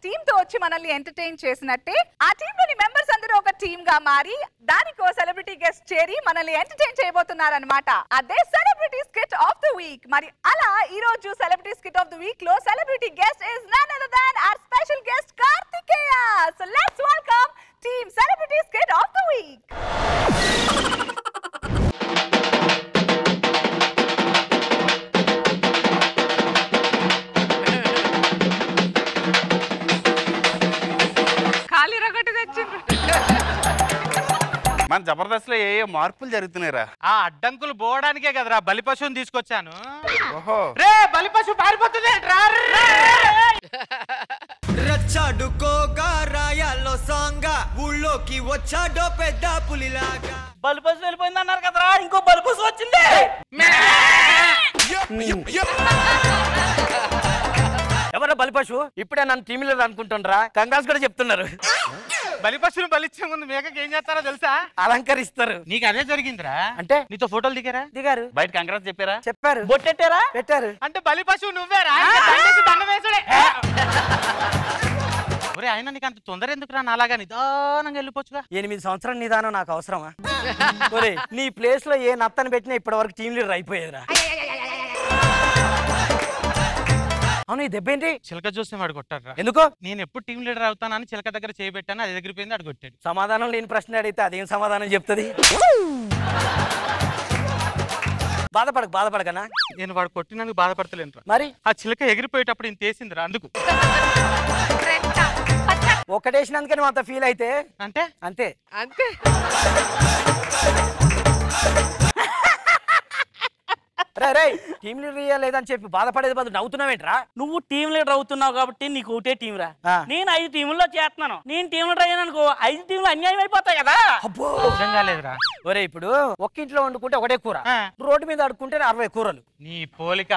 Team తో వచ్చి మనల్ని ఎంటర్టైన్ చేసినట్టే ఆ టీమ్ లోని మెంబర్స్ అందరూ ఒక టీమ్ గా మారి దానికో సెలబ్రిటీ గెస్ట్ చేరి మనల్ని ఎంటర్టైన్ చేయబోతున్నారన్నమాట అదే celebrity skit of the week మరి అలా ఈ రోజు celebrity skit of the week లో celebrity guest is none other than our special guest Karthikeya so let's welcome team celebrity skit of the week ఖాళీ రగట్టు తెచ్చిండ్రు మన జబర్దస్త్ లో ఏ ఏ మార్పులు జరుగుతున్నాయిరా ఆ అడ్డంకులు పోవడానికే కదరా బలి పశువుని తీసుకొచ్చాను ఓహో రే బలి పశువు పారిపోతుంది రా, రే. రచ్చాడుకోగా రాయాల్లో సాంగా ఊళ్ళోకి వచ్చాడో పెద్ద పులిలాగా బల్బస్ వెళ్ళిపోయింది అన్నారు కదరా ఇంకో బల్బస్ వచ్చింది ఎవరా బలిపశు ఇప్పుడే నన్ను టీమ్ లీడర్ అనుకుంటుండ్రా కంగ్రాస్ కూడా చెప్తున్నారు బలి పశువుని బలిచ్చే ముందు మేకకి ఏం చేస్తారో తెలుసా అలంకరిస్తారు నీకు అదే జరిగిందిరా అంటే నీతో ఫోటోలు దిగారా దిగారు బయట కంగ్రాస్ చెప్పారా చెప్పారు బొట్టెట్టారా పెట్టారు అంటే బలి పశువు నువ్వేరా ఇంకా దండేసి దండం వేసుడే ఒరే ఆయన నీకు అంత తొందర ఎందుకురా నాలాగా నిదానంగా వెళ్ళిపోవచ్చుగా ఎనిమిది సంవత్సరాల నిదానం నాకు అవసరమా ఒరేయ్, నీ ప్లేస్ లో ఏ నత్తని పెట్టినా ఇప్పటి వరకు టీం లీడర్ అయిపోయేదిరా అవును ఈ దెబ్బ ఏంటి చిలక చూస్తే వాడు కొట్టారా ఎందుకో నేను ఎప్పుడు టీం లీడర్ అవుతానని చిలక దగ్గర చేయబెట్టాను అది ఎగిరిపోయింది అడు కొట్టాడు సమాధానం లేని ప్రశ్న అడిగితే అదేం సమాధానం చెప్తుంది బాధపడకు బాధపడకనా నేను వాడు కొట్టినందుకు బాధపడతలేను మరి ఆ చిలక ఎగిరిపోయేటప్పుడు ఇంత వేసిందిరా అందుకు ఒక్కటేసినందుకే నువ్వు అంత ఫీల్ అయితే అంటే అంతే అంతే రే రే టీం లీడర్ లేదని చెప్పి బాధపడేది బదులు నవ్వుతున్నావేంట్రా నువ్వు టీం లీడర్ అవుతున్నావు కాబట్టి నీకు ఒకటే టీం రా ఆ. నేను ఐదు టీంలో చేస్తున్నాను నేను టీం లీడర్ అయ్యాను అనుకో ఐదు టీంలు అన్యాయం అయిపోతాయి కదా అబ్బో అర్థం కాలేదురా ఒరే ఇప్పుడు ఒక్క ఇంట్లో వండుకుంటే ఒకటే కూర ఆ. రోడ్డు మీద అడుక్కుంటే అరవై కూరలు నీ పోలిక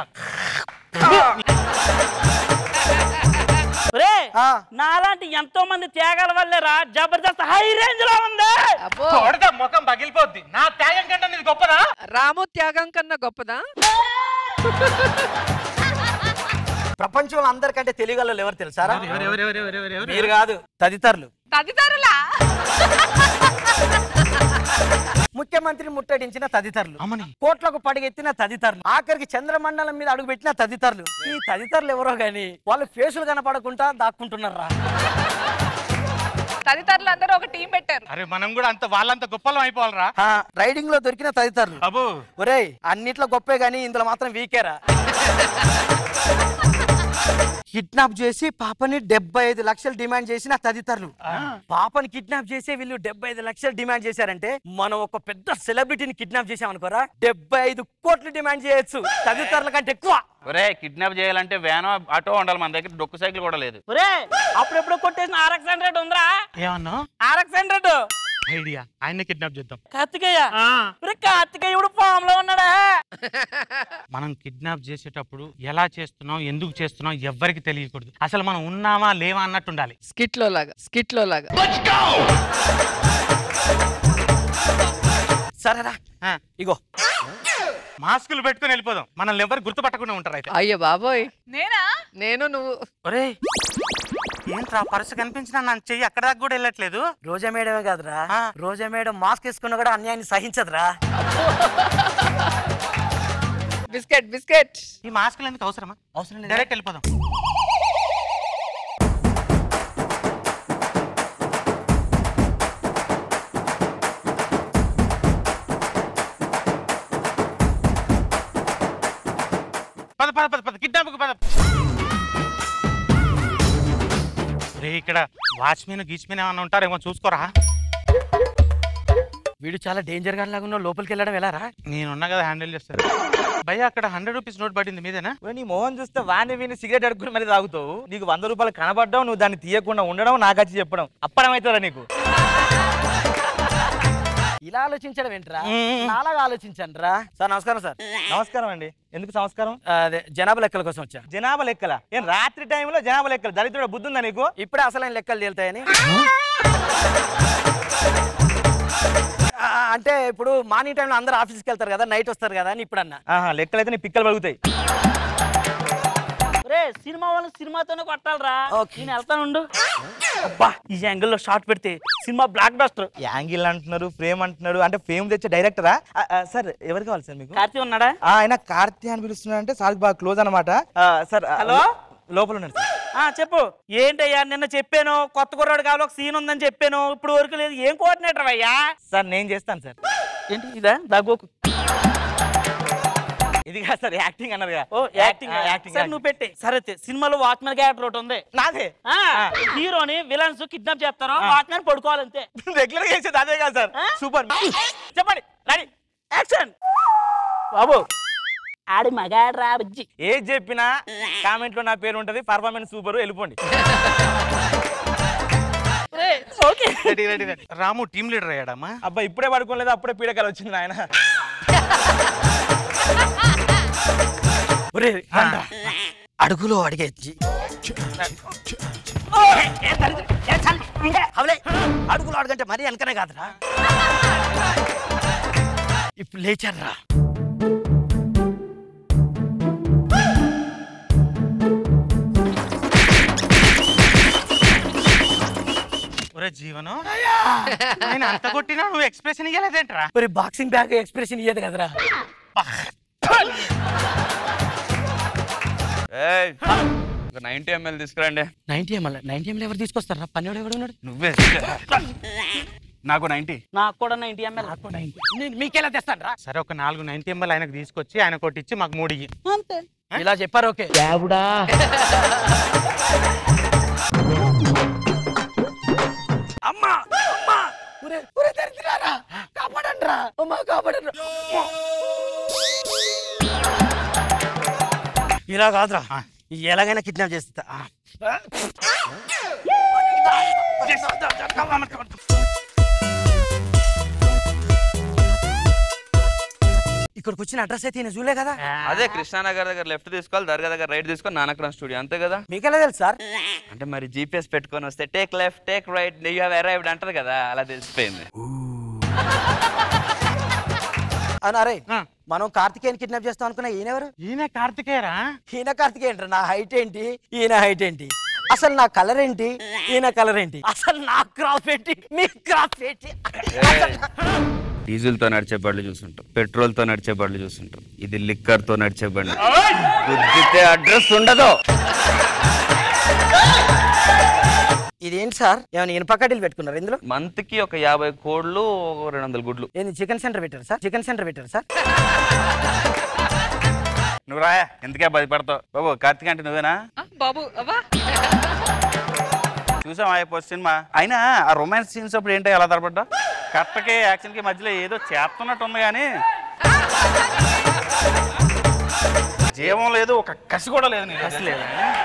రే ఆ. నాలాంటి ఎంతో మంది త్యాగాల వల్లేరా జబర్దస్త్ హై రేంజ్ లో ఉంది అబ్బో కొడతా ముఖం పగిలిపోద్ది నా త్యాగం కంటే నీది గొప్పదా రాము త్యాగం కన్నా గొప్పదా ప్రపంచంలో అందరికంటే తెలియగల ఎవరు తెలుసారా ఎవరు, ఎవరు, ఎవరు, ఎవరు, ఎవరు, ఎవరు? మీరు కాదు తదితరులు తదితరులా ముఖ్యమంత్రిని ముట్టడించిన తదితరులు అమ్మని కోట్లకు పడిగెత్తిన తదితరులు ఆఖరికి చంద్రమండలం మీద అడుగుపెట్టిన తదితరులు ఈ తదితరులు ఎవరో గాని వాళ్ళు ఫేసులు కనపడకుండా దాక్కుంటున్నారా తదితరులు అందరూ ఒక టీం పెట్టారు అరే మనం కూడా అంత వాళ్ళంత గొప్పలం అయిపోవాలరా ఆ, రైడింగ్ లో దొరికిన తదితరులు అబు ఒరేయ్ అన్నిట్లో గొప్పే గానీ ఇందులో మాత్రం వీకేరా కిడ్నాప్ చేసి పాపని డెబ్బై ఐదు లక్షలు డిమాండ్ చేసిన తదితరులు పాపని కిడ్నాప్ చేసి వీళ్ళు డెబ్బై ఐదు లక్షలు డిమాండ్ చేశారంటే మనం ఒక పెద్ద సెలబ్రిటీని కిడ్నాప్ చేసాం అనుకోరా డెబ్బై ఐదు కోట్లు డిమాండ్ చేయొచ్చు తదితరుల కంటే ఎక్కువ ఒరే కిడ్నాప్ చేయాలంటే వ్యాన్ ఆటో ఉండాలి మన దగ్గర డొక్కు సైకిల్ కూడా లేదు ఒరే అప్పుడెప్పుడు కొట్టేసిన ఆర్ఎక్స్ హండ్రెడ్ ఉందిరా ఏమన్నా ఆర్ఎక్స్ హండ్రెడ్ ఐడియా ఆయన కిడ్నాప్ చేద్దాం కార్తికేయ ఒరే కార్తికేయ ఇప్పుడు ఫామ్ లో ఉన్నాడా మనం కిడ్నాప్ చేసేటప్పుడు ఎలా చేస్తున్నాం ఎందుకు చేస్తున్నాం ఎవ్వరికి తెలియకూడదు అసలు మనం ఉన్నామా లేవా అన్నట్టు ఉండాలి స్కిట్ లో లాగా స్కిట్ లో లాగా సరేరా ఆ, ఇగో మాస్కులు పెట్టుకుని వెళ్ళిపోదాం మనల్ని ఎవరు గుర్తుపట్టకుండా ఉంటారు అయితే అయ్యో బాబోయ్ నేనా నేను నువ్వు ఒరే ఏంట్రా పర్సు కనిపించినా నన్ను చెయ్యి అక్కడ దాకా కూడా వెళ్ళట్లేదు రోజా మేడమే కాదురా ఆ. రోజా మేడం మాస్క్ వేసుకున్నా కూడా అన్యాయాన్ని సహించదురా బిస్కెట్ బిస్కెట్ ఈ మాస్కులు ఎందుకు అవసరమా అవసరం లేదు డైరెక్ట్ వెళ్ళిపోదాం పద పద పద పద కిడ్నాప్ పద రే ఇక్కడ వాచ్మెన్ గీచ్మెన్ ఏమన్నా ఉంటారేమో చూసుకోరా వీడు చాలా డేంజర్ గా లాగా ఉన్నావు లోపలికి వెళ్ళడం ఎలా రా నేనున్నా కదా హ్యాండిల్ చేస్తాను భయ్య అక్కడ హండ్రెడ్ రూపీస్ నోట్ పడింది మీదేనా ఒరేయ్, నీ మోహన్ చూస్తే వాడిని వీని సిగరెట్ అడుక్కుని మరి తాగుతావు నీకు వంద రూపాయలు కనబడ్డావు నువ్వు దాన్ని తీయకుండా ఉండడం నాకు వచ్చి చెప్పడం అప్పడం అవుతుందా నీకు ఇలా ఆలోచించడం ఏంట్రా మ్మ్. నాలాగా ఆలోచించండి రా సార్ నమస్కారం సార్ నమస్కారం అండి ఎందుకు సంస్కారం ఆ, అదే జనాభా లెక్కల కోసం వచ్చా జనాభా లెక్కల ఏం రాత్రి టైంలో జనాభా లెక్కలు దరిద్రుడు బుద్ధి ఉందా నీకు ఇప్పుడే అసలైన లెక్కలు తేలుతాయని ఆ, అంటే ఇప్పుడు మార్నింగ్ టైంలో అందరూ ఆఫీస్కి వెళ్తారు కదా నైట్ వస్తారు కదా అని ఇప్పుడు అన్న ఆహా లెక్కలు అయితే నీ పిక్కలు పలుగుతాయి రే సినిమా వాళ్ళని సినిమాతోనే కొట్టాలరా Okay. నేను వెళ్తాను ఉండు అబ్బా ఈ యాంగిల్ లో షార్ట్ పెడితే సినిమా బ్లాక్ బస్టర్ యాంగిల్ అంటున్నారు ఫ్రేమ్ అంటున్నాడు అంటే ఫేమ్ తెచ్చే డైరెక్టరా సార్ ఎవరు కావాలి సార్ మీకు కార్తీ ఉన్నాడా ఆ, ఆయన కార్తీ అని పిలుస్తున్నాడు అంటే సార్ బాగా క్లోజ్ అనమాట సార్ ఆ, హలో? లోపల ఉన్నాడు సార్ ఆ చెప్పు ఏంటయ్యా నిన్న చెప్పాను కొత్త కుర్రాడు కావాలి ఒక సీన్ ఉందని చెప్పాను ఇప్పుడు వరకు లేదు ఏం కోఆర్డినేటర్ అయ్యా సార్ నేను చేస్తాను సార్ ఏంటి ఇదా దగ్గోకు ఇది కాదు సార్ యాక్టింగ్ అన్నారుగా ఓ యాక్టింగ్ ఆ, యాక్టింగ్ సరే నువ్వు పెట్టే సరే అయితే, సినిమాలో వాచ్మెన్ క్యారెక్టర్ ఒకటి ఉంది నాదే ఆ, హీరోని విలన్స్ కిడ్నాప్ చేస్తారు వాచ్మెన్ పడుకోవాలంతే రెగ్యులర్ గా చేసేది అదే కాదు సార్ ఆ? సూపర్ చెప్పండి రెడీ యాక్షన్ బాబు ఆడి మగాడు రా బుజ్జి ఏది చెప్పినా కామెంట్ లో నా పేరు ఉంటది పర్ఫార్మెన్స్ సూపర్ వెళ్ళిపోండి okay ready ready ready Ramu team leader అయ్యాడమ్మా అబ్బా ఇప్పుడే పడుకోలేదు అప్పుడే పీడకలు వచ్చింది ఆయన ఒరే అడుగులో అడిగేచ్చి అవలే అడుగులో అడుగంటే మరీ వెనకనే కాదురా ఇప్పుడు లేచారా ఒరే జీవనం ఆయన అంత కొట్టినా నువ్వు ఎక్స్ప్రెషన్ ఇవ్వలేదేంట్రా మరి బాక్సింగ్ బ్యాగ్ ఎక్స్ప్రెషన్ ఇయ్యదు కదరా నైన్టీ ఎంఎల్ తీసుకురండి నైన్టీ ఎంఎల్ నైన్టీ ఎంఎల్ ఎవరు తీసుకొస్తారా పన్నెడు ఎవడు ఉన్నాడు నువ్వే నాకు నైన్టీ నాకు కూడా నైన్టీ ఎంఎల్ నేను మీకెలా తెస్తాను రా సరే ఒక నాలుగు నైన్టీ ఎంఎల్ ఆయనకు తీసుకొచ్చి ఆయన కొట్టించి మాకు మూడు ఇయ్యి అంతే ఇలా చెప్పారు ఓకే అమ్మా అమ్మా ఒరే ఒరే దరిద్రారా కాపాడండి రా అమ్మా కాపాడండి ఇలా కాదురా ఎలాగైనా కిడ్నాప్ చేస్తా ఆ. ఇక్కడికి వచ్చిన అడ్రస్ అయితే ఈయన చూలే కదా అదే కృష్ణానగర్ దగ్గర లెఫ్ట్ తీసుకోవాలి దర్గా దగ్గర రైట్ తీసుకొని నానక్రామ్ స్టూడియో అంతే కదా మీకెలా తెలుసు సార్ అంటే మరి జీపీఎస్ పెట్టుకొని వస్తే take left take right you have arrived అంటారు కదా అలా తెలిసిపోయింది అని అరే ఆ. మనం కార్తికేయన్ కిడ్నాప్ చేస్తాం అనుకున్నా ఈయనెవరు ఈయన కార్తికేయరా ఈయన కార్తికేయన్ రా నా హైట్ ఏంటి ఈయన హైట్ ఏంటి అసలు నా కలర్ ఏంటి ఈయన కలర్ ఏంటి అసలు నా క్రాప్ ఏంటి మీ క్రాప్ ఏంటి డీజిల్ తో నడిచే బండ్లు చూస్తుంటాం పెట్రోల్ తో నడిచే బండ్లు చూస్తుంటాం ఇది లిక్కర్ తో నడిచే బండి గుద్దితే అడ్రస్ ఉండదు ఇదేంటి సార్ ఏమైనా ఇనుప కడ్డీలు పెట్టుకున్నారు ఇందులో మంత్ కి ఒక యాభై కోళ్ళు ఒక రెండు వందల గుడ్లు ఏంది చికెన్ సెంటర్ పెట్టారు సార్ చికెన్ సెంటర్ పెట్టారు సార్ నువ్వు రాయా ఎందుకే భయపడతావు బాబు కార్తీక్ అంటే నువ్వేనా ఆ, బాబు అవ్వా చూసాం అయిపో సినిమా అయినా ఆ రొమాన్స్ సీన్స్ అప్పుడు ఏంటో ఎలా తరపడ్డా కరెక్ట్కి యాక్షన్ కి మధ్యలో ఏదో చేస్తున్నట్టు ఉంది కానీ జీవం లేదు ఒక కసి కూడా లేదు నీలో. కసి లేదు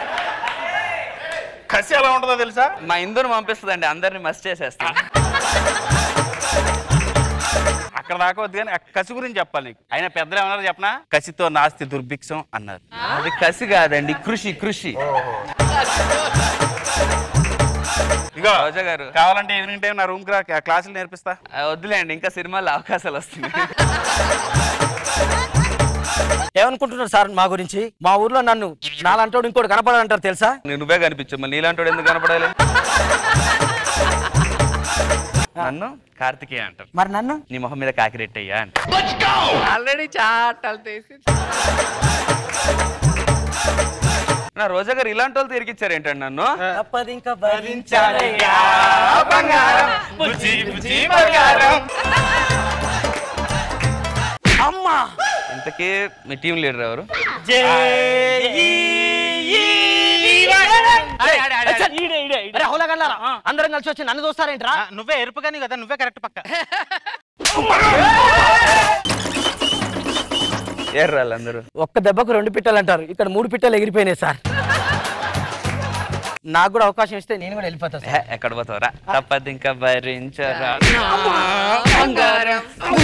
కసి ఎలా ఉంటుందో తెలుసా మా ఇందూరు పంపిస్తుందండి అందరిని మస్ట్ చేసేస్తా అక్కడ దాకా వద్దు కానీ ఆ కసి గురించి చెప్పాలి నీకు అయినా పెద్దలు ఏమన్నారు చెప్పనా కసితో నాస్తి దుర్భిక్షం అన్నారు అది కసి కాదండి కృషి కృషి ఇగో రోజా గారు కావాలంటే ఈవినింగ్ టైం నా రూమ్ కి రా క్లాసులు నేర్పిస్తా వద్దులేండి ఇంకా సినిమాలో అవకాశాలు వస్తున్నాయి ఏమనుకుంటున్నారు సార్ మా గురించి మా ఊర్లో నన్ను నాలంటోడు ఇంకోటి కనపడాలంటారు తెలుసా నేను నువ్వే కనిపించు మళ్ళీ నీలాంటి ఎందుకు కనపడాలి నన్ను కార్తికేయ అంటారు మరి నన్ను నీ మొహం మీద కాకిరెట్టయ్యా అంట ఆల్రెడీ చాటలు తీసి నా రోజా గారు ఇలాంటి వాళ్ళు తిరిగిచ్చారు ఏంటండి నన్ను తప్పది ఇంకా భరించాలయ్యా. అమ్మా ఇంతకీ మీ టీం లీడర్ ఎవరు ఈడే ఈడే ఈడే అరే హోలగల్లారా అందరం కలిసి వచ్చి నన్ను చూస్తారేంట్రా ఆ, నువ్వే ఎరుపు కానీ కదా నువ్వే కరెక్ట్ పక్క ఏర్రాళ్ళు అందరూ ఒక్క దెబ్బకు రెండు పిట్టలు అంటారు ఇక్కడ మూడు పిట్టలు ఎగిరిపోయినాయి సార్ నాకు కూడా అవకాశం ఇస్తే నేను కూడా వెళ్ళిపోతా హే, ఎక్కడ పోతావరా తప్పదు ఇంకా భరించరా బంగారం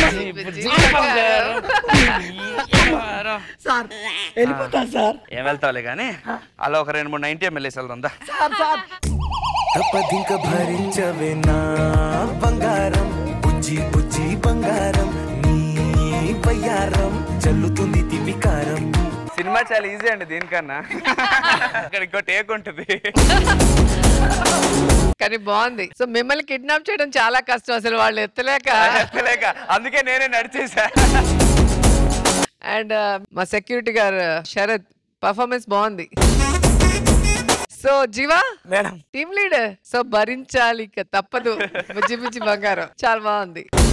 సార్ వెళ్ళిపోతా సార్ ఏం వెళ్తావులే కానీ అలా ఒక రెండు మూడు నైన్టీ ఎంఎల్ఏస్ వెళ్దా సార్ సార్ తప్పదింక భరించవే నా బంగారం బుజ్జి బుజ్జి బంగారం నీ బయ్యారం చల్లుతుంది తివికారం సినిమా చాలా ఈజీ అండి దీనికన్నా అక్కడ ఇంకో టేక్ ఉంటుంది కానీ బాగుంది సో మిమ్మల్ని కిడ్నాప్ చేయడం చాలా కష్టం అసలు వాళ్ళు ఎత్తలేక ఎత్తలేక అందుకే నేనే నడిచేసా అండ్ మా సెక్యూరిటీ గారు శరత్ పర్ఫార్మెన్స్ బాగుంది so Jeeva madam team leader so భరించాలి ఇక తప్పదు బుజ్జి బుజ్జి బంగారం చాలా బాగుంది